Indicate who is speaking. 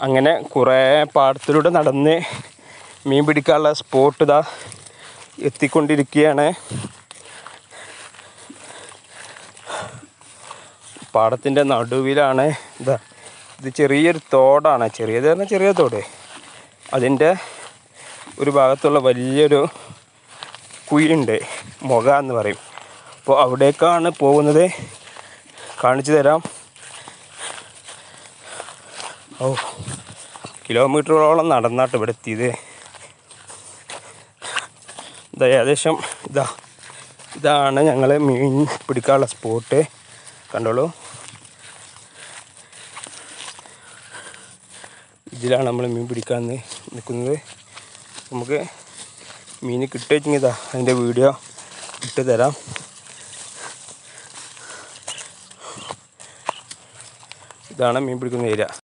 Speaker 1: അങ്ങനെ കുറേ പാടത്തിലൂടെ നടന്ന് മീൻ പിടിക്കാനുള്ള സ്പോട്ട് ഇതാ എത്തിക്കൊണ്ടിരിക്കുകയാണ് പാടത്തിൻ്റെ നടുവിലാണ് ഇതാ ഇത് ചെറിയൊരു തോടാണ് ചെറിയത് പറഞ്ഞാൽ ചെറിയ തോട് അതിൻ്റെ ഒരു ഭാഗത്തുള്ള വലിയൊരു കുഴിയുണ്ട് മുഖ എന്ന് പറയും അപ്പോൾ അവിടേക്കാണ് പോകുന്നത് കാണിച്ചു തരാം ഓ കിലോമീറ്ററുകളോളം നടന്നാട്ട് ഇവിടെ എത്തിയത് ഇതാ ഏകദേശം ഇതാ ഇതാണ് ഞങ്ങൾ മീൻ പിടിക്കാനുള്ള സ്പോട്ട് കണ്ടോളൂ ഇതിലാണ് നമ്മൾ മീൻ പിടിക്കാൻ നി- നിൽക്കുന്നത് നമുക്ക് മീൻ കിട്ടുവെച്ചെങ്കിൽ ഇതാ അതിൻ്റെ വീഡിയോ ഇട്ട് തരാം ഇതാണ് മീൻ പിടിക്കുന്ന ഏരിയ